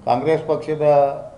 ಕಾಂಗ್ರೆಸ್ ಪಕ್ಷದ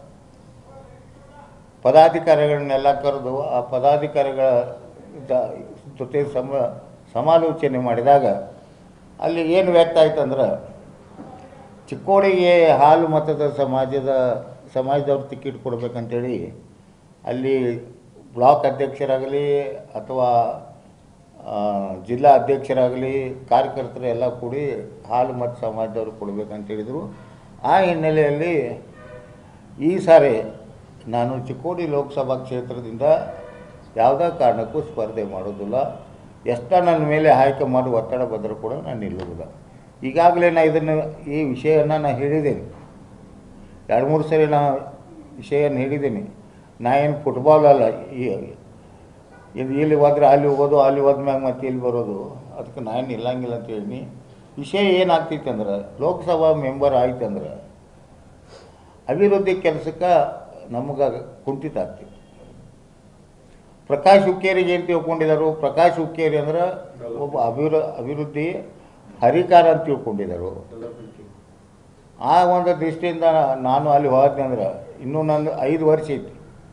ಪದಾಧಿಕಾರಿಗಳನ್ನೆಲ್ಲ ಕರೆದು ಆ ಪದಾಧಿಕಾರಿಗಳ ದ- ಜೊತೆ ಸಮ ಸಮಾಲೋಚನೆ ಮಾಡಿದಾಗ ಅಲ್ಲಿ ಏನು ವ್ಯಕ್ತ ಆಯ್ತಂದ್ರೆ ಚಿಕ್ಕೋಡಿಗೆ ಹಾಲು ಮತದ ಸಮಾಜದ ಸಮಾಜದವ್ರು ಟಿಕೆಟ್ ಕೊಡ್ಬೇಕಂತೇಳಿ ಅಲ್ಲಿ ಬ್ಲಾಕ್ ಅಧ್ಯಕ್ಷರಾಗಲಿ ಅಥವಾ ಆ, ಜಿಲ್ಲಾ ಅಧ್ಯಕ್ಷರಾಗಲಿ ಕಾರ್ಯಕರ್ತರು ಎಲ್ಲ ಕೂಡಿ ಹಾಲು ಮತ್ತು ಸಮಾಜದವ್ರು ಕೊಡ್ಬೇಕಂತ ಹೇಳಿದರು ಆ ಹಿನ್ನೆಲೆಯಲ್ಲಿ ಈ ಸಾರಿ ನಾನು ಚಿಕ್ಕೋಡಿ ಲೋಕಸಭಾ ಕ್ಷೇತ್ರದಿಂದ ಯಾವುದೇ ಕಾರಣಕ್ಕೂ ಸ್ಪರ್ಧೆ ಮಾಡೋದಿಲ್ಲ ಎಷ್ಟ ನನ್ನ ಮೇಲೆ ಆಯ್ಕೆ ಮಾಡಿ ಒತ್ತಡ ಬಂದರೂ ಕೂಡ ನಾನು ನಿಲ್ಲುವುದಿಲ್ಲ ಈಗಾಗಲೇ ನಾನು ಇದನ್ನು ಈ ವಿಷಯನ ನಾನು ಹೇಳಿದ್ದೇನೆ ಎರಡು ಮೂರು ಸರಿ ನಾ ವಿಷಯನ ಹೇಳಿದ್ದೀನಿ ನಾ ಏನು ಫುಟ್ಬಾಲ್ ಅಲ್ಲ ಈ ಇದು ಇಲ್ಲಿ ಹೋದ್ರೆ ಅಲ್ಲಿ ಹೋಗೋದು ಅಲ್ಲಿ ಹೋದ್ಮ್ಯಾಗ ಮತ್ತೆ ಇಲ್ಲಿ ಬರೋದು ಅದಕ್ಕೆ ನಾನು ನಿಲ್ಲಂಗಿಲ್ಲ ಅಂತ ಹೇಳಿ ವಿಷಯ ಏನಾಗ್ತೈತೆ ಅಂದ್ರೆ ಲೋಕಸಭಾ ಮೆಂಬರ್ ಆಯ್ತಂದ್ರೆ ಅಭಿವೃದ್ಧಿ ಕೆಲಸಕ್ಕೆ ನಮಗೆ ಕುಂಠಿತ ಆಗ್ತೈತಿ ಪ್ರಕಾಶ್ ಹುಕ್ಕೇರಿಗೆ ಏನು ತಿಳ್ಕೊಂಡಿದ್ದಾರೆ ಪ್ರಕಾಶ್ ಹುಕ್ಕೇರಿ ಅಂದ್ರೆ ಒಬ್ಬ ಅಭಿವೃ ಅಭಿವೃದ್ಧಿ ಹರಿಕಾರ ಅಂತ ತಿಳ್ಕೊಂಡಿದ್ದಾರೆ ಆ ಒಂದು ದೃಷ್ಟಿಯಿಂದ ನಾನು ಅಲ್ಲಿ ಹೋದ್ನಿ ಅಂದ್ರೆ ಇನ್ನೂ ನಂದು ಐದು ವರ್ಷ ಐತಿ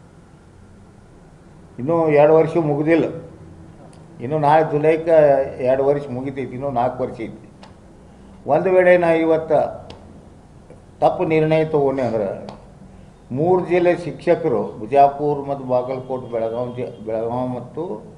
ಇನ್ನೂ ಎರಡು ವರ್ಷ ಮುಗಿದಿಲ್ಲ ಇನ್ನು ನಾಳೆ ಜುಲೈಗೆ ಎರಡು ವರ್ಷ ಮುಗಿತೈತಿ ಇನ್ನೂ ನಾಲ್ಕು ವರ್ಷ ಐತಿ ಒಂದು ವೇಳೆ ನಾ ಇವತ್ತು ತಪ್ಪು ನಿರ್ಣಯ ತೊಗೊಂಡೆ ಅಂದ್ರೆ ಮೂರು ಜಿಲ್ಲೆ ಶಿಕ್ಷಕರು ಬಿಜಾಪುರ ಮತ್ತು ಬಾಗಲಕೋಟೆ ಬೆಳಗಾವಿ ಜಿ ಬೆಳಗಾವಿ ಮತ್ತು